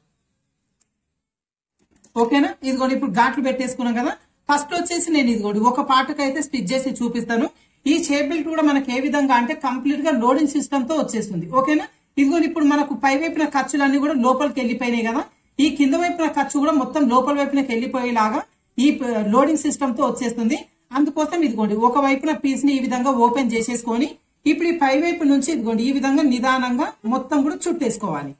S1: ఓకేనా ఇదిగోండి ఇప్పుడు ఘాట్లు పెట్టేసుకున్నాం కదా ఫస్ట్ వచ్చేసి నేను ఇదిగోండి ఒక పార్ట్కి అయితే స్టిచ్ చేసి చూపిస్తాను ఈ షేప్ బెల్ట్ కూడా మనకి ఏ విధంగా అంటే కంప్లీట్ గా లోడింగ్ సిస్టమ్ తో వచ్చేస్తుంది ఓకేనా ఇదిగోండి ఇప్పుడు మనకు పై వైపున ఖర్చులన్నీ కూడా లోపలికి వెళ్ళిపోయినాయి కదా ఈ కింద వైపున ఖర్చు కూడా మొత్తం లోపల వైపునకి వెళ్ళిపోయేలాగా ఈ ప- లోడింగ్ సిస్టమ్ తో వచ్చేస్తుంది అందుకోసం ఇదిగోండి ఒక వైపున పీస్ ని ఈ విధంగా ఓపెన్ చేసేసుకొని ఇప్పుడు ఈ పై వైపు నుంచి ఇదిగోండి ఈ విధంగా నిదానంగా మొత్తం కూడా చుట్టేసుకోవాలి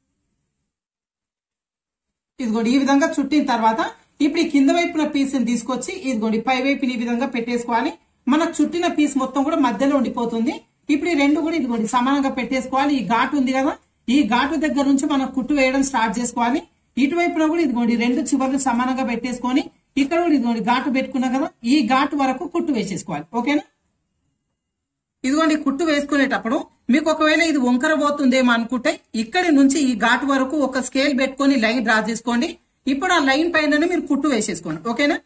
S1: ఇదిగోండి ఈ విధంగా చుట్టిన తర్వాత ఇప్పుడు ఈ కింద వైపున పీస్ ని తీసుకొచ్చి ఇదిగోండి పై వైపుని ఈ విధంగా పెట్టేసుకోవాలి మనకు చుట్టిన పీస్ మొత్తం కూడా మధ్యలో ఉండిపోతుంది ఇప్పుడు ఈ రెండు కూడా ఇదిగోండి సమానంగా పెట్టేసుకోవాలి ఈ ఘాటు ఉంది కదా ఈ ఘాటు దగ్గర నుంచి మనం కుట్టు వేయడం స్టార్ట్ చేసుకోవాలి ఇటువైపున కూడా ఇదిగోండి రెండు చివర్లు సమానంగా పెట్టేసుకొని ఇక్కడ కూడా ఇదిగోండి ఘాటు పెట్టుకున్నాం కదా ఈ ఘాటు వరకు కుట్టు వేసేసుకోవాలి ఓకేనా ఇదిగోండి కుట్టు వేసుకునేటప్పుడు మీకు ఒకవేళ ఇది వంకర పోతుందేమో అనుకుంటే ఇక్కడి నుంచి ఈ ఘాటు వరకు ఒక స్కేల్ పెట్టుకొని లైన్ డ్రా చేసుకోండి ఇప్పుడు ఆ లైన్ పైననే మీరు కుట్టు వేసేసుకోండి ఓకేనా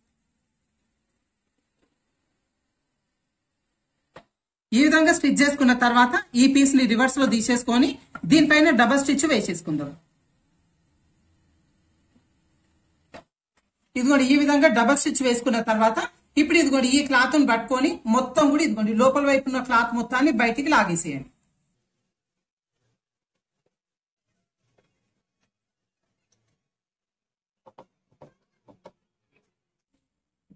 S1: ఈ విధంగా స్టిచ్ చేసుకున్న తర్వాత ఈ పీస్ ని రివర్స్ లో తీసేసుకొని దీనిపైన డబల్ స్టిచ్ వేసేసుకుందాం ఇదిగోండి ఈ విధంగా డబల్ స్టిచ్ వేసుకున్న తర్వాత ఇప్పుడు ఇదిగోండి ఈ క్లాత్ ని పట్టుకొని మొత్తం కూడా ఇదిగోండి లోపల వైపు ఉన్న క్లాత్ మొత్తాన్ని బయటికి లాగేసేయండి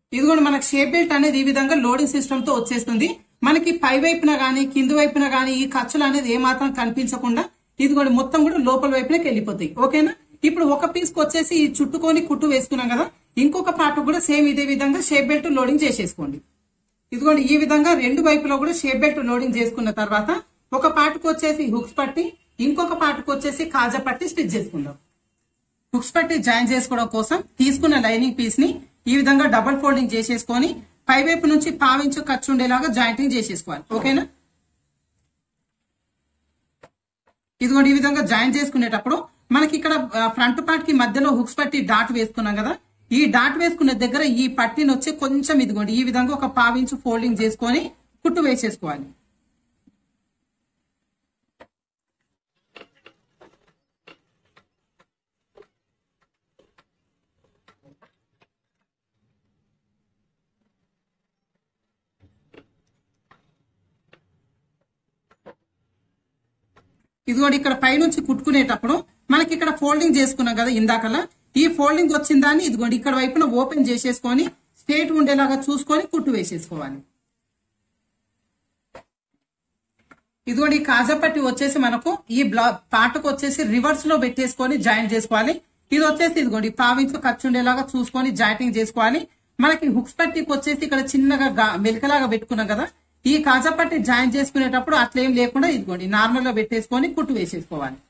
S1: ఇదిగోండి మనకి షేప్ బెల్ట్ అనేది ఈ విధంగా లోడింగ్ సిస్టమ్ తో వచ్చేస్తుంది మనకి పై వైపున గానీ కింది వైపున గానీ ఈ ఖర్చులు అనేది ఏమాత్రం కనిపించకుండా ఇదిగోండి మొత్తం కూడా లోపల వైపునకి వెళ్ళిపోతాయి ఓకేనా ఇప్పుడు ఒక పీస్ కి వచ్చేసి ఈ చుట్టుకొని కుట్టు వేసుకున్నాం కదా ఇంకొక పార్ట్ కూడా సేమ్ ఇదే విధంగా షేప్ బెల్ట్ లోడింగ్ చేసేసుకోండి ఇదిగోండి ఈ విధంగా రెండు వైపులో కూడా షేప్ బెల్ట్ లోడింగ్ చేసుకున్న తర్వాత ఒక పార్ట్కి వచ్చేసి హుక్స్ పట్టి ఇంకొక పార్ట్కి వచ్చేసి కాజా పట్టి స్టిచ్ చేసుకుందాం హుక్స్ పట్టి జాయిన్ చేసుకోవడం కోసం తీసుకున్న లైనింగ్ పీస్ ని ఈ విధంగా డబుల్ ఫోల్డింగ్ చేసేసుకొని పై వైపు నుంచి పావించు ఖర్చు ఉండేలాగా జాయింటింగ్ చేసేసుకోవాలి ఓకేనా ఇదిగోండి ఈ విధంగా జాయిన్ చేసుకునేటప్పుడు మనకి ఇక్కడ ఫ్రంట్ పార్ట్ కి మధ్యలో హుక్స్ పట్టి డాట్ వేసుకున్నాం కదా ఈ డాట్ వేసుకునే దగ్గర ఈ పట్టిని వచ్చి కొంచెం ఇదిగోండి ఈ విధంగా ఒక పావించు ఫోల్డింగ్ చేసుకొని కుట్టు వేసేసుకోవాలి ఇదిగోండి ఇక్కడ పైనుంచి కుట్టుకునేటప్పుడు మనకి ఇక్కడ ఫోల్డింగ్ చేసుకున్నాం కదా ఇందాకలా ఈ ఫోల్డింగ్ వచ్చిన దాన్ని ఇదిగోండి ఇక్కడ వైపున ఓపెన్ చేసేసుకొని స్ట్రేట్ ఉండేలాగా చూసుకొని కుట్టు వేసేసుకోవాలి ఇదిగోండి ఈ కాజాపట్టి వచ్చేసి మనకు ఈ బ్లా పాటకు వచ్చేసి రివర్స్ లో పెట్టేసుకొని జాయిన్ చేసుకోవాలి ఇది వచ్చేసి ఇదిగోండి పావించు ఖర్చు ఉండేలాగా చూసుకొని జాయింటింగ్ చేసుకోవాలి మనకి హుక్స్ పట్టికి వచ్చేసి ఇక్కడ చిన్నగా గా- మెలికలాగా పెట్టుకున్నాం కదా ఈ కాజాపట్టి జాయిన్ చేసుకునేటప్పుడు అట్లేం లేకుండా ఇదిగోండి నార్మల్ గా పెట్టేసుకొని కుట్టు వేసేసుకోవాలి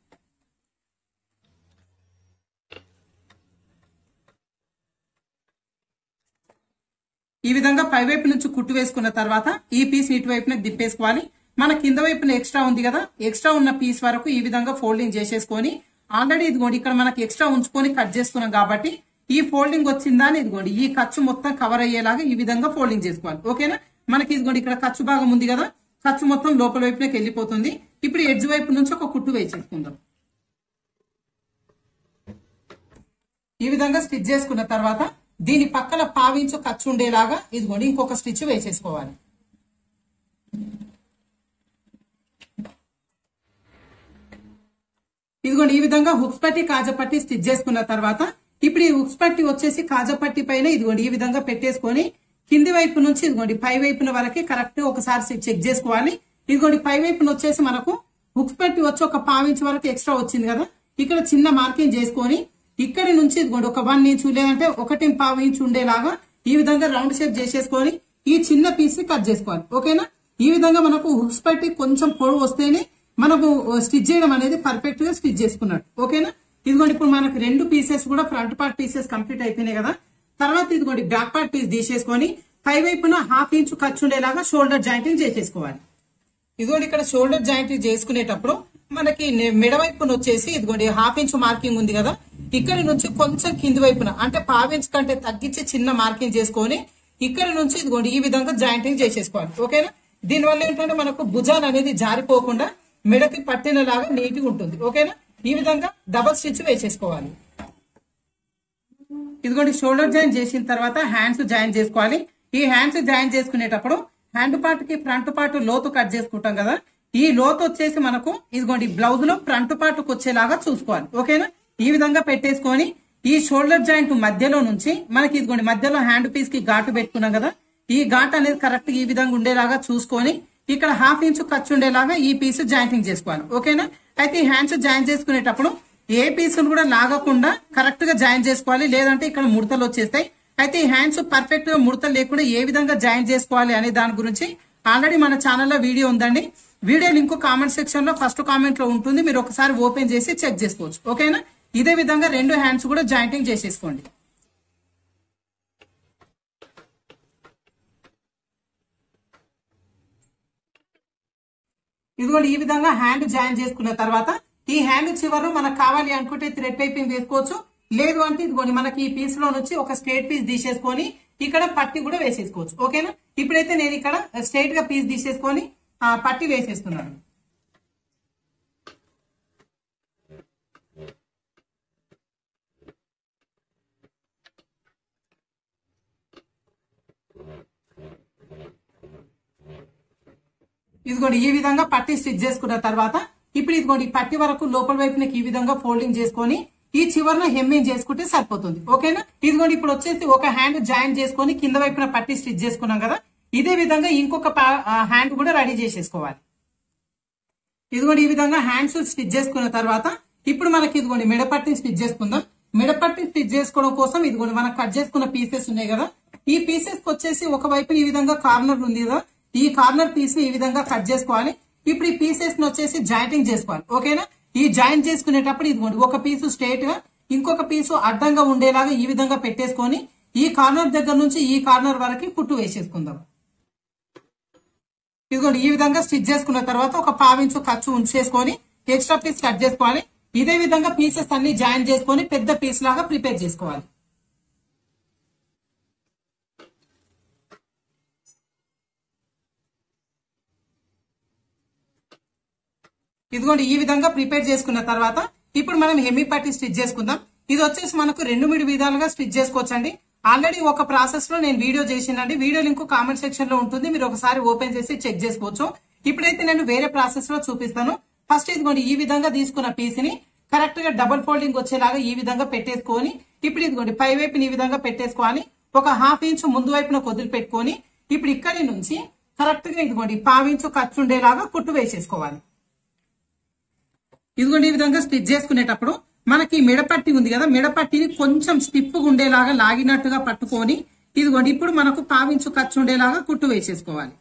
S1: ఈ విధంగా పై వైపు నుంచి కుట్టు వేసుకున్న తర్వాత ఈ పీస్ ఇటు వైపున దిప్పేసుకోవాలి మన కింద వైపున ఎక్స్ట్రా ఉంది కదా ఎక్స్ట్రా ఉన్న పీస్ వరకు ఈ విధంగా ఫోల్డింగ్ చేసేసుకొని ఆల్రెడీ ఇదిగోండి ఇక్కడ మనకి ఎక్స్ట్రా ఉంచుకొని కట్ చేసుకున్నాం కాబట్టి ఈ ఫోల్డింగ్ వచ్చిందా అని ఇదిగోండి ఈ ఖర్చు మొత్తం కవర్ అయ్యేలాగా ఈ విధంగా ఫోల్డింగ్ చేసుకోవాలి ఓకేనా మనకి ఇదిగోండి ఇక్కడ ఖర్చు భాగం ఉంది కదా ఖర్చు మొత్తం లోపల వైపునకి వెళ్ళిపోతుంది ఇప్పుడు ఎడ్జ్ వైపు నుంచి ఒక కుట్టు వేసేసుకుందాం ఈ విధంగా స్టిచ్ చేసుకున్న తర్వాత దీని పక్కన పావించు ఖర్చు ఉండేలాగా ఇదిగోండి ఇంకొక స్టిచ్ వేసేసుకోవాలి ఇదిగోండి ఈ విధంగా హుక్స్ పట్టి కాజపట్టి స్టిచ్ చేసుకున్న తర్వాత ఇప్పుడు ఈ హుక్స్ పట్టి వచ్చేసి కాజపట్టి పైన ఇదిగోండి ఈ విధంగా పెట్టేసుకొని కింది వైపు నుంచి ఇదిగోండి పై వైపున వరకు కరెక్ట్ ఒకసారి చెక్ చేసుకోవాలి ఇదిగోండి పై వైపున వచ్చేసి మనకు హుక్స్ పట్టి వచ్చి ఒక పావించ్ వరకు ఎక్స్ట్రా వచ్చింది కదా ఇక్కడ చిన్న మార్కింగ్ చేసుకొని ఇక్కడి నుంచి ఇదిగోండి ఒక వన్ ఇంచ్ లేదంటే ఒకటి పావు ఇంచ్ ఉండేలాగా ఈ విధంగా రౌండ్ షేప్ చేసేసుకొని ఈ చిన్న పీస్ ని కట్ చేసుకోవాలి ఓకేనా ఈ విధంగా మనకు హుక్స్ పట్టి కొంచెం పొడవు వస్తేనే మనకు స్టిచ్ చేయడం అనేది పర్ఫెక్ట్ గా స్టిచ్ చేసుకున్నట్టు ఓకేనా ఇదిగోండి ఇప్పుడు మనకు రెండు పీసెస్ కూడా ఫ్రంట్ పార్ట్ పీసెస్ కంప్లీట్ అయిపోయినాయి కదా తర్వాత ఇదిగోండి బ్యాక్ పార్ట్ పీస్ తీసేసుకొని పై వైపున హాఫ్ ఇంచ్ ఖర్చు ఉండేలాగా షోల్డర్ జాయింటింగ్ చేసేసుకోవాలి ఇదిగోండి ఇక్కడ షోల్డర్ జాయింట్ చేసుకునేటప్పుడు మనకి నె- మెడ వైపున వచ్చేసి ఇదిగోండి హాఫ్ ఇంచ్ మార్కింగ్ ఉంది కదా ఇక్కడ నుంచి కొంచెం కింది వైపున అంటే పావించ్ కంటే తగ్గించి చిన్న మార్కింగ్ చేసుకొని ఇక్కడ నుంచి ఇదిగోండి ఈ విధంగా జాయింటింగ్ చేసేసుకోవాలి ఓకేనా దీనివల్ల ఏంటంటే మనకు భుజాలు అనేది జారిపోకుండా మెడకి పట్టినలాగా నీట్ గా ఉంటుంది ఓకేనా ఈ విధంగా డబల్ స్టిచ్ వేసేసుకోవాలి ఇదిగోండి షోల్డర్ జాయిన్ చేసిన తర్వాత హ్యాండ్స్ జాయిన్ చేసుకోవాలి ఈ హ్యాండ్స్ జాయిన్ చేసుకునేటప్పుడు హ్యాండ్ పార్ట్ కి ఫ్రంట్ పార్ట్ లోతు కట్ చేసుకుంటాం కదా ఈ లోతు వచ్చేసి మనకు ఇదిగోండి బ్లౌజ్ లో ఫ్రంట్ పార్ట్ వచ్చేలాగా చూసుకోవాలి ఓకేనా ఈ విధంగా పెట్టేసుకొని ఈ షోల్డర్ జాయింట్ మధ్యలో నుంచి మనకి ఇదిగోండి మధ్యలో హ్యాండ్ పీస్ కి ఘాటు పెట్టుకున్నాం కదా ఈ ఘాట్ అనేది కరెక్ట్ ఈ విధంగా ఉండేలాగా చూసుకొని ఇక్కడ హాఫ్ ఇంచ్ ఖర్చు ఉండేలాగా ఈ పీస్ జాయింటింగ్ చేసుకోవాలి ఓకేనా అయితే ఈ హ్యాండ్స్ జాయిన్ చేసుకునేటప్పుడు ఏ పీస్ కూడా లాగకుండా కరెక్ట్ గా జాయిన్ చేసుకోవాలి లేదంటే ఇక్కడ ముడతలు వచ్చేస్తాయి అయితే ఈ హ్యాండ్స్ పర్ఫెక్ట్ గా ముడతలు లేకుండా ఏ విధంగా జాయిన్ చేసుకోవాలి అనే దాని గురించి ఆల్రెడీ మన ఛానల్లో వీడియో ఉందండి వీడియో లింక్ కామెంట్ సెక్షన్ లో ఫస్ట్ కామెంట్ లో ఉంటుంది మీరు ఒకసారి ఓపెన్ చేసి చెక్ చేసుకోవచ్చు ఓకేనా ఇదే విధంగా రెండు హ్యాండ్స్ కూడా జాయింటింగ్ చేసేసుకోండి ఇదిగోండి ఈ విధంగా హ్యాండ్ జాయిన్ చేసుకున్న తర్వాత ఈ హ్యాండ్ చివర మనకు కావాలి అనుకుంటే థ్రెడ్ పైపింగ్ వేసుకోవచ్చు లేదు అంటే ఇదిగోండి మనకి ఈ పీస్ లో నుంచి ఒక స్ట్రేట్ పీస్ తీసేసుకొని ఇక్కడ పట్టి కూడా వేసేసుకోవచ్చు ఓకేనా ఇప్పుడైతే నేను ఇక్కడ స్ట్రైట్ గా పీస్ తీసేసుకొని ఆ, పట్టి వేసేస్తున్నాను ఇదిగోండి ఈ విధంగా పట్టి స్టిచ్ చేసుకున్న తర్వాత ఇప్పుడు ఇదిగోండి ఈ పట్టి వరకు లోపల వైపునకి ఈ విధంగా ఫోల్డింగ్ చేసుకొని ఈ చివరన హెమ్మింగ్ చేసుకుంటే సరిపోతుంది ఓకేనా ఇదిగోండి ఇప్పుడు వచ్చేసి ఒక హ్యాండ్ జాయిన్ చేసుకొని కింద వైపున పట్టి స్టిచ్ చేసుకున్నాం కదా ఇదే విధంగా ఇంకొక హ్యాండ్ కూడా రెడీ చేసేసుకోవాలి ఇదిగోండి ఈ విధంగా హ్యాండ్స్ స్టిచ్ చేసుకున్న తర్వాత ఇప్పుడు మనకి ఇదిగోండి మిడపట్టి స్టిచ్ చేసుకుందాం మిడపట్టి స్టిచ్ చేసుకోవడం కోసం ఇదిగోండి మనం కట్ చేసుకున్న పీసెస్ ఉన్నాయి కదా ఈ పీసెస్ వచ్చేసి ఒక వైపు ఈ విధంగా కార్నర్ ఉంది కదా ఈ కార్నర్ పీస్ ని ఈ విధంగా కట్ చేసుకోవాలి ఇప్పుడు ఈ పీసెస్ ని వచ్చేసి జాయింటింగ్ చేసుకోవాలి ఓకేనా ఈ జాయింట్ చేసుకునేటప్పుడు ఇదిగోండి ఒక పీసు స్ట్రేట్ గా ఇంకొక పీసు అడ్డంగా ఉండేలాగా ఈ విధంగా పెట్టేసుకొని ఈ కార్నర్ దగ్గర నుంచి ఈ కార్నర్ వరకు కుట్టు వేసేసుకుందాం ఇదిగోండి ఈ విధంగా స్టిచ్ చేసుకున్న తర్వాత ఒక పావించు ఖర్చు ఉంచేసుకొని ఎక్స్ట్రా పీస్ కట్ చేసుకోవాలి ఇదే విధంగా పీసెస్ అన్ని జాయిన్ చేసుకొని పెద్ద పీస్ లాగా ప్రిపేర్ చేసుకోవాలి ఇదిగోండి ఈ విధంగా ప్రిపేర్ చేసుకున్న తర్వాత ఇప్పుడు మనం హెమీ పట్టి స్టిచ్ చేసుకుందాం ఇది వచ్చేసి మనకు రెండు మూడు విధాలుగా స్టిచ్ చేసుకోవచ్చండి ఆల్రెడీ ఒక ప్రాసెస్ లో నేను వీడియో చేసిందండి వీడియో లింక్ కామెంట్ సెక్షన్ లో ఉంటుంది మీరు ఒకసారి ఓపెన్ చేసి చెక్ చేసుకోవచ్చు ఇప్పుడైతే నేను వేరే ప్రాసెస్ లో చూపిస్తాను ఫస్ట్ ఇదిగోండి ఈ విధంగా తీసుకున్న పీస్ ని కరెక్ట్ గా డబుల్ ఫోల్డింగ్ వచ్చేలాగా ఈ విధంగా పెట్టేసుకొని ఇప్పుడు ఇదిగోండి పై వైపుని ఈ విధంగా పెట్టేసుకోవాలి ఒక హాఫ్ ఇంచ్ ముందు వైపున కొద్దిలు పెట్టుకొని ఇప్పుడు ఇక్కడి నుంచి కరెక్ట్ గా ఇదిగోండి పావించు ఖర్చు ఉండేలాగా కుట్టు వేసేసుకోవాలి ఇదిగోండి ఈ విధంగా స్టిచ్ చేసుకునేటప్పుడు మనకి మిడపట్టి ఉంది కదా మిడపట్టిని కొంచెం స్టిఫ్ ఉండేలాగా లాగినట్టుగా పట్టుకొని ఇదిగోండి ఇప్పుడు మనకు పావించు ఖర్చు ఉండేలాగా కుట్టు వేసేసుకోవాలి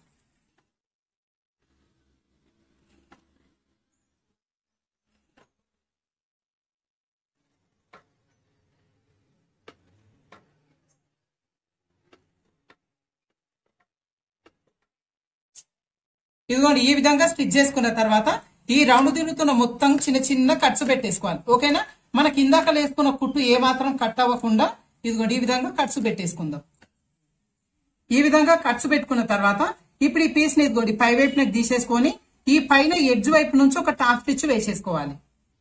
S1: ఇదిగోండి ఈ విధంగా స్టిచ్ చేసుకున్న తర్వాత ఈ రౌండ్ తిరుగుతున్న మొత్తం చిన్న చిన్న కట్స్ పెట్టేసుకోవాలి ఓకేనా మనకి ఇందాక వేసుకున్న కుట్టు ఏ మాత్రం కట్ అవ్వకుండా ఇదిగోండి ఈ విధంగా కట్స్ పెట్టేసుకుందాం ఈ విధంగా కట్స్ పెట్టుకున్న తర్వాత ఇప్పుడు ఈ పీస్ ని ఇదిగోండి పై వైపునకి తీసేసుకొని ఈ పైన ఎడ్జ్ వైపు నుంచి ఒక టాప్ స్టిచ్ వేసేసుకోవాలి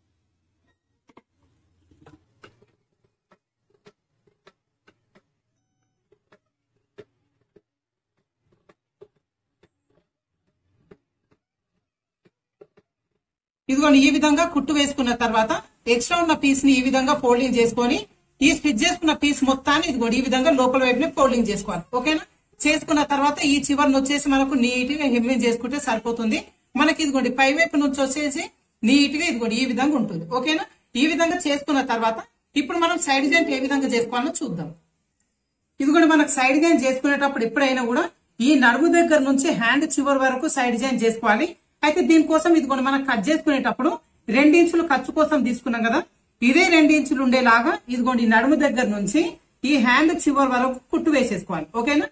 S1: ఇదిగోండి ఈ విధంగా కుట్టు వేసుకున్న తర్వాత ఎక్స్ట్రా ఉన్న పీస్ ని ఈ విధంగా ఫోల్డింగ్ చేసుకొని ఈ స్టిచ్ చేసుకున్న పీస్ మొత్తాన్ని ఇదిగోండి ఈ విధంగా లోపల వైపుని ఫోల్డింగ్ చేసుకోవాలి ఓకేనా చేసుకున్న తర్వాత ఈ చివరిని వచ్చేసి మనకు నీట్ గా హెమ్మింగ్ చేసుకుంటే సరిపోతుంది మనకి ఇదిగోండి పై వైపు నుంచి వచ్చేసి నీట్ గా ఇదిగోండి ఈ విధంగా ఉంటుంది ఓకేనా ఈ విధంగా చేసుకున్న తర్వాత ఇప్పుడు మనం సైడ్ జాయింట్ ఏ విధంగా చేసుకోవాలో చూద్దాం ఇదిగోండి మనకు సైడ్ జాయిన్ చేసుకునేటప్పుడు ఎప్పుడైనా కూడా ఈ నడుము దగ్గర నుంచి హ్యాండ్ చివరి వరకు సైడ్ జాయిన్ చేసుకోవాలి అయితే దీనికోసం ఇదిగోండి మనం కట్ చేసుకునేటప్పుడు రెండించులు ఖర్చు కోసం తీసుకున్నాం కదా ఇదే రెండించులు ఉండేలాగా ఇదిగోండి ఈ నడుము దగ్గర నుంచి ఈ హ్యాండ్ చివరి వరకు కుట్టు వేసేసుకోవాలి ఓకేనా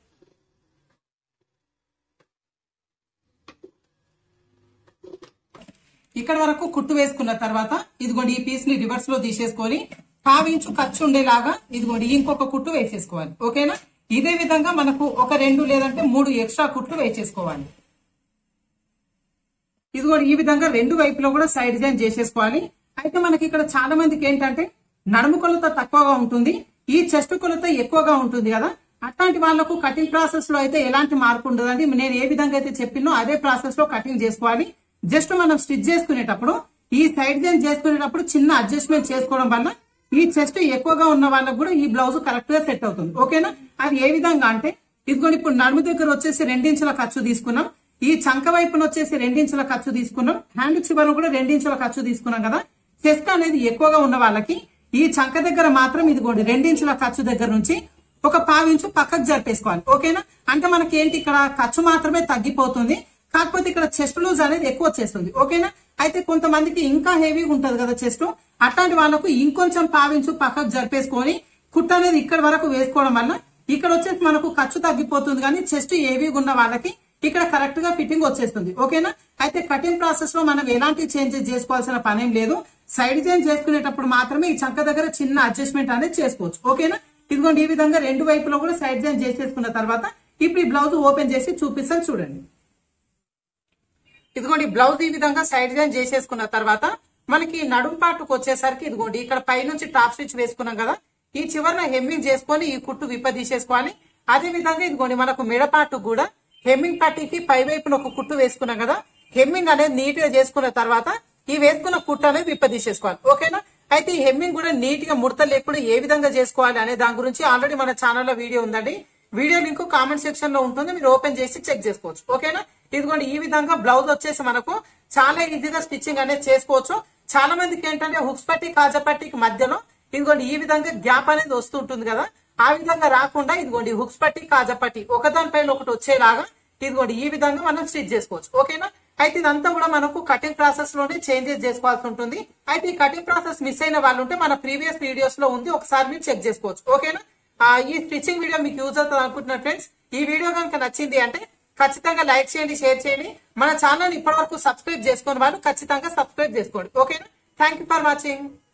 S1: ఇక్కడ వరకు కుట్టు వేసుకున్న తర్వాత ఇదిగోండి ఈ పీస్ ని రివర్స్ లో తీసేసుకొని పావించు ఖర్చు ఉండేలాగా ఇదిగోండి ఇంకొక కుట్టు వేసేసుకోవాలి ఓకేనా ఇదే విధంగా మనకు ఒక రెండు లేదంటే మూడు ఎక్స్ట్రా కుట్లు వేసేసుకోవాలి ఇదిగోండి ఈ విధంగా రెండు వైపులో కూడా సైడ్ జాయిన్ చేసేసుకోవాలి అయితే మనకి ఇక్కడ చాలా మందికి ఏంటంటే నడుము కొలత తక్కువగా ఉంటుంది ఈ చెస్ట్ కొలత ఎక్కువగా ఉంటుంది కదా అట్లాంటి వాళ్ళకు కటింగ్ ప్రాసెస్ లో అయితే ఎలాంటి మార్పు ఉండదండి నేను ఏ విధంగా అయితే చెప్పినో అదే ప్రాసెస్ లో కటింగ్ చేసుకోవాలి జస్ట్ మనం స్టిచ్ చేసుకునేటప్పుడు ఈ సైడ్ జాయిన్ చేసుకునేటప్పుడు చిన్న అడ్జస్ట్మెంట్ చేసుకోవడం వల్ల ఈ చెస్ట్ ఎక్కువగా ఉన్న వాళ్ళకు కూడా ఈ బ్లౌజ్ కరెక్ట్ గా సెట్ అవుతుంది ఓకేనా అది ఏ విధంగా అంటే ఇదిగోండి ఇప్పుడు నడుము దగ్గర వచ్చేసి రెండించుల ఖర్చు తీసుకున్నాం ఈ చంక వైపున వచ్చేసి రెండించుల ఖర్చు తీసుకున్నాం హ్యాండ్ చివరను కూడా రెండించుల ఖర్చు తీసుకున్నాం కదా చెస్ట్ అనేది ఎక్కువగా ఉన్న వాళ్ళకి ఈ చంక దగ్గర మాత్రం ఇదిగోండి రెండించుల ఖర్చు దగ్గర నుంచి ఒక పావించు పక్కకు జరిపేసుకోవాలి ఓకేనా అంటే మనకి ఏంటి ఇక్కడ ఖర్చు మాత్రమే తగ్గిపోతుంది కాకపోతే ఇక్కడ చెస్ట్ లూజ్ అనేది ఎక్కువ వచ్చేస్తుంది ఓకేనా అయితే కొంతమందికి ఇంకా హెవీగా ఉంటది కదా చెస్ట్ అట్లాంటి వాళ్ళకు ఇంకొంచెం పావించు పక్కకు జరిపేసుకొని కుట్ట అనేది ఇక్కడ వరకు వేసుకోవడం వల్ల ఇక్కడ వచ్చేసి మనకు ఖర్చు తగ్గిపోతుంది కానీ చెస్ట్ హెవీగా ఉన్న వాళ్ళకి ఇక్కడ కరెక్ట్ గా ఫిట్టింగ్ వచ్చేస్తుంది ఓకేనా అయితే కటింగ్ ప్రాసెస్ లో మనం ఎలాంటి చేంజెస్ చేసుకోవాల్సిన పనేం లేదు సైడ్ చేంజ్ చేసుకునేటప్పుడు మాత్రమే ఈ చంక దగ్గర చిన్న అడ్జస్ట్మెంట్ అనేది చేసుకోవచ్చు ఓకేనా ఇదిగోండి ఈ విధంగా రెండు వైపులో కూడా సైడ్ జాయిన్ చేసేసుకున్న తర్వాత ఇప్పుడు ఈ బ్లౌజ్ ఓపెన్ చేసి చూపిస్తాను చూడండి ఇదిగోండి బ్లౌజ్ ఈ విధంగా సైడ్ జాయిన్ చేసేసుకున్న తర్వాత మనకి నడుం పాటుకు వచ్చేసరికి ఇదిగోండి ఇక్కడ పైనుంచి టాప్ స్టిచ్ వేసుకున్నాం కదా ఈ చివరన హెమ్మింగ్ చేసుకొని ఈ కుట్టు విప్పదీసేసుకోవాలి అదే విధంగా ఇదిగోండి మనకు మెడపాటు కూడా హెమ్మింగ్ పట్టికి పై వైపున ఒక కుట్టు వేసుకున్నాం కదా హెమ్మింగ్ అనేది నీట్ గా చేసుకున్న తర్వాత ఈ వేసుకున్న కుట్టు అనేది విప్పదీసేసుకోవాలి ఓకేనా అయితే ఈ హెమ్మింగ్ కూడా నీట్ గా ముడత లేకుండా ఏ విధంగా చేసుకోవాలి అనే దాని గురించి ఆల్రెడీ మన ఛానల్లో వీడియో ఉందండి వీడియో లింక్ కామెంట్ సెక్షన్ లో ఉంటుంది మీరు ఓపెన్ చేసి చెక్ చేసుకోవచ్చు ఓకేనా ఇదిగోండి ఈ విధంగా బ్లౌజ్ వచ్చేసి మనకు చాలా ఈజీగా స్టిచ్చింగ్ అనేది చేసుకోవచ్చు చాలా మందికి ఏంటంటే హుక్స్ పట్టి కాజా పట్టికి మధ్యలో ఇదిగోండి ఈ విధంగా గ్యాప్ అనేది వస్తుంటుంది కదా ఆ విధంగా రాకుండా ఇదిగోండి హుక్స్ పట్టి కాజా పట్టి ఒకదాని పైన ఒకటి వచ్చేలాగా ఇదిగోండి ఈ విధంగా మనం స్టిచ్ చేసుకోవచ్చు ఓకేనా అయితే ఇదంతా కూడా మనకు కటింగ్ ప్రాసెస్ లోనే చేంజెస్ చేసుకోవాల్సి ఉంటుంది అయితే ఈ కటింగ్ ప్రాసెస్ మిస్ అయిన వాళ్ళు ఉంటే మన ప్రీవియస్ వీడియోస్ లో ఉంది ఒకసారి మీరు చెక్ చేసుకోవచ్చు ఓకేనా ఆ, ఈ స్టిచ్చింగ్ వీడియో మీకు యూజ్ అవుతుంది అనుకుంటున్నా ఫ్రెండ్స్ ఈ వీడియో కనుక నచ్చింది అంటే ఖచ్చితంగా లైక్ చేయండి షేర్ చేయండి మన ఛానల్ ఇప్పటి వరకు సబ్స్క్రైబ్ చేసుకుని వాళ్ళు ఖచ్చితంగా సబ్స్క్రైబ్ చేసుకోండి ఓకేనా థ్యాంక్ యూ ఫర్ వాచింగ్